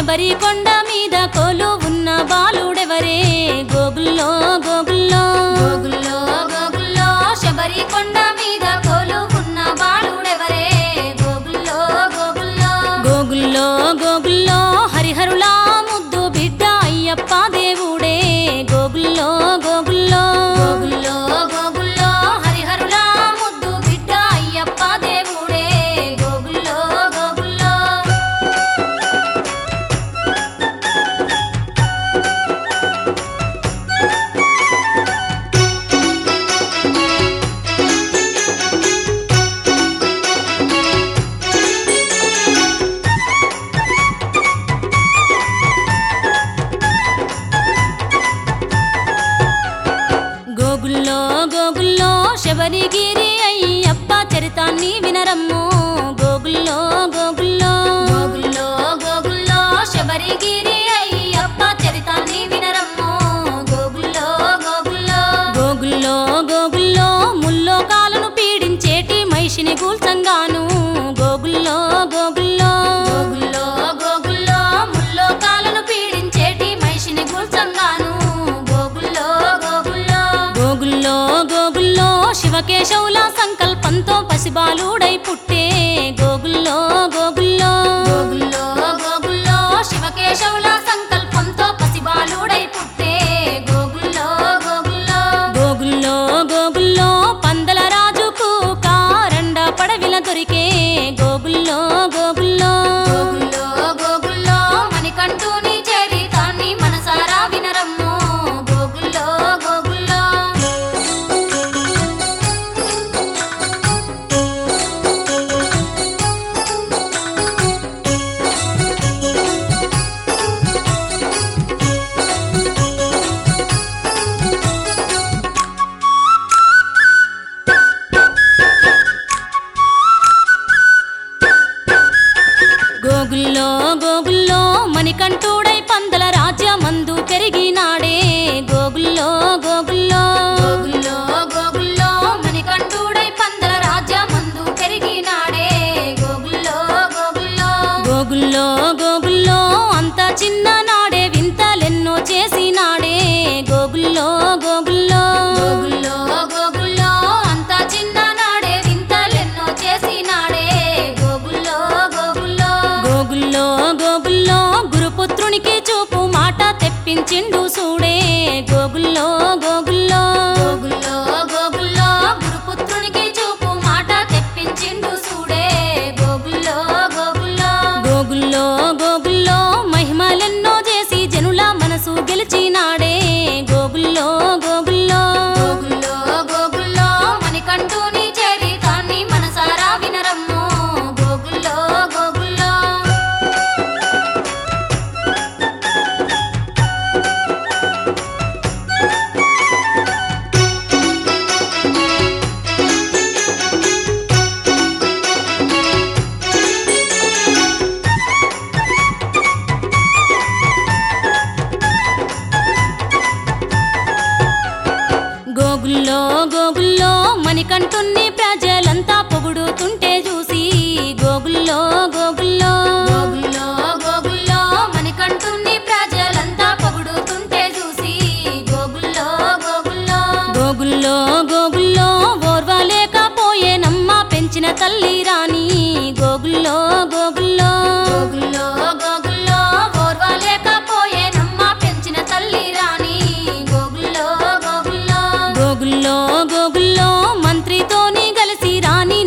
శబరి కొండ మీద కోలు ఉన్న బాలుడెవరే గోగుల్లో గోగుల్లో గోగుల్లో గోగుల్లో శబరి కొండ మీద కోలు ఉన్న బాలుడెవరే గోగుల్లో గోగుల్లో గోగుల్లో గోగుల్లో హరిహరులా ముద్దు బిడ్డ అయ్యప్ప దేవుడే గోగుల్లో గోగుల్లో గోగుల్లో గోగుల్లో హరిహరుల ముద్దు బిడ్డ అయ్యప్ప దేవుడే గోగుల్లో గోగుల్లో గోగుల్లో గోగుల్లో శబరిగిరి అయ్యప్ప చరితాన్ని వినరమ్ము గోగుల్లో గోగుల్లో గోగుల్లో గోగుల్లో శబరిగిరి అయ్యప్ప చరితాన్ని వినరమ్ము గోగుల్లో గోగుల్లో గోగుల్లో గోగుల్లో ముల్లో కాలను పీడించేటి మహిషిని గూల్చంగాను గోగుల్లో గోగుల్లో గోగుల్లో గోగుల్లో ముల్లోకాలను పీడించేటి మనిషిని గుల్చంగాను గోగుల్లో గోగుల్లో గోగుల్లో గోగుల్లో శివకేశవుల సంకల్పంతో పసిబాలుడై పుట్టే గోగుల్లో గోగుల్లో గోగుల్లో గోగుల్లో శివకేశవుల సంకల్పంతో పసిబాలుడై పుట్టే గోగుల్లో గోగుల్లో గోగుల్లో గోగుల్లో పందల రాజుకు కారండ పడవిల దొరికే గోగుల్లో గోగుల్లో గోగుల్లో గోగుల్లో మణికంఠుని చరితాన్ని మనసారా వినరమ్ము గోగుల్లో గోగుల్లో గోగుల్లో గోగుల్లో మణికంఠుడై పందల రాజ్యమందు పెరిగినాడే గోగుల్లో గోగుల్లో గోగుల్లో గోగుల్లో మణికంఠుడై పందల రాజ్యమందు పెరిగినాడే గోగుల్లో గోగుల్లో గోగుల్లో గోగుల్లో అంత చిన్న నాడే వింతలెన్నో చేసినాడే గోగుల్లో గోగుల్లో గోగుల్లో గోగుల్లో అంత చిన్ననాడే వింతలెన్నో చేసినాడే గోగుల్లో గోగుల్లో గోగుల్లో గోగుల్లో గురుపుత్రునికి చూపు మాట తెప్పించిండు సూడే గోగుల్లో గోగుల్లో గోగుల్లో గోగుల్లో గురుపుత్రునికి చూపు మాట తెప్పించిండు సూడే గోగుల్లో గోగుల్లో గోగుల్లో గోగుల్లో మహిమలెన్నో చేసి జనుల మనసు గెలిచినాడే గోగుల్లో గోగుల్లో గోగుల్లో గోగుల్లో మణికంఠుని చరితాన్ని మనసారా వినరమ్ము గోగుల్లో గోగుల్లో గోగుల్లో గోగుల్లో మణికంఠుణ్ణి ప్రజలంతా పొగుడుతుంటే చూసి గోగుల్లో గోగుల్లో గోగుల్లో గోగుల్లో మణికంఠుని ప్రజలంతా పొగుడుతుంటే చూసి గోగుల్లో గోగుల్లో గోగుల్లో గోగుల్లో ఓర్వలేకపోయేనమ్మ పెంచిన తల్లి రాణి గోగుల్లో గోగుల్లో గోగుల్లో గోగుల్లో ఓర్వలేకపోయేనమ్మ పెంచిన తల్లి రాణి గోగుల్లో గోగుల్లో గోగుల్లో గోగుల్లో మంత్రితోని కలిసి రాణి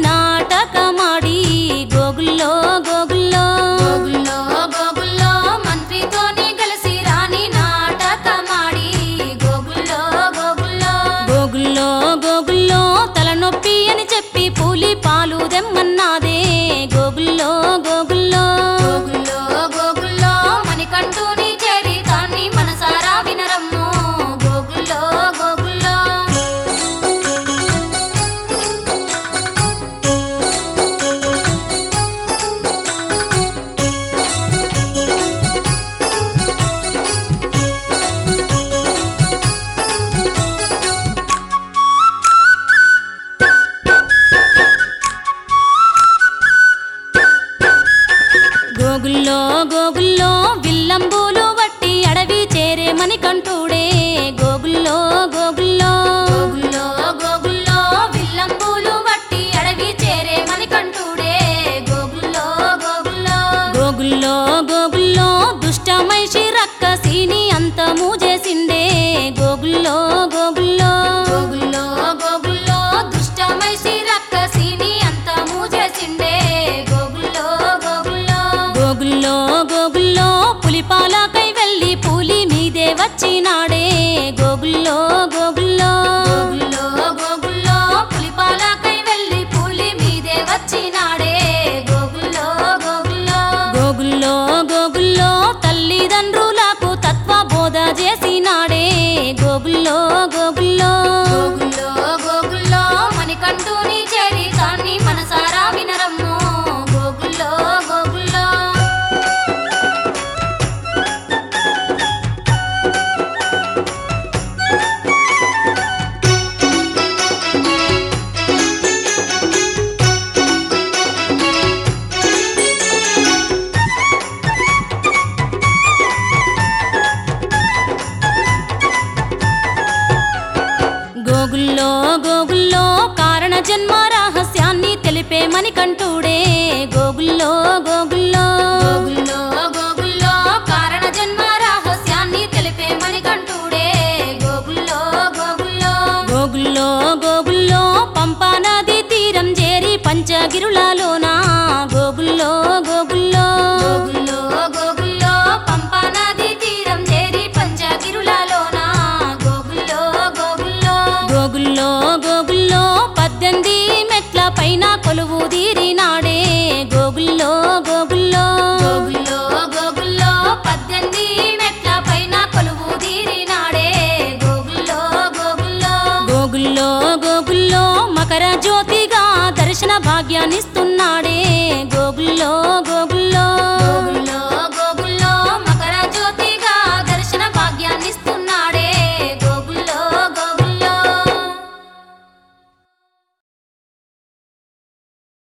గోగుల్లో గోగుల్లో గోగుల్లో గోగుల్లో పులిపాలకై వెళ్ళి పులి మీదే వచ్చినాడే గోగుల్లో గోగుల్లో గోగుల్లో గోగుల్లో తల్లిదండ్రులకు తత్వ బోధ చేసినాడే గోగుల్లో గోగుల్లో గోగుల్లో గోగుల్లో మణికంఠుని చేరి దాన్ని మనసారా వినరమ్ము గోగుల్లో గోగుల్లో గోగుల్లో గోగుల్లో కారణ జన్మ రహస్యాన్ని తెలిపే మణికంఠుడే గోగుల్లో గోగుల్లో గోగుల్లో గోగుల్లో కారణ జన్మ రహస్యాన్ని తెలిపే మణికంఠుడే గోగుల్లో గోగుల్లో గోగుల్లో గోగుల్లో పంపా నది తీరం చేరి పంచగిరులలోన గోగుల్లో గోగుల్లో గోగుల్లో గోగుల్లో పంపా నది తీరం చేరి పంచగిరులలోన గోగుల్లో గోగుల్లో గోగుల్లో గోగుల్లో పద్దెనిమిది మెట్ల పైన కొలువు తీరినాడే గోగుల్లో గోగుల్లో గోగుల్లో గోగుల్లో పద్దెనిమిది మెట్ల పైన కొలువు తీరినాడే గోగుల్లో గోగుల్లో గోగుల్లో గోగుల్లో మకర జ్యోతిగా దర్శన భాగ్యాన్నిస్తున్నాడే గోగుల్లో గోగుల్లో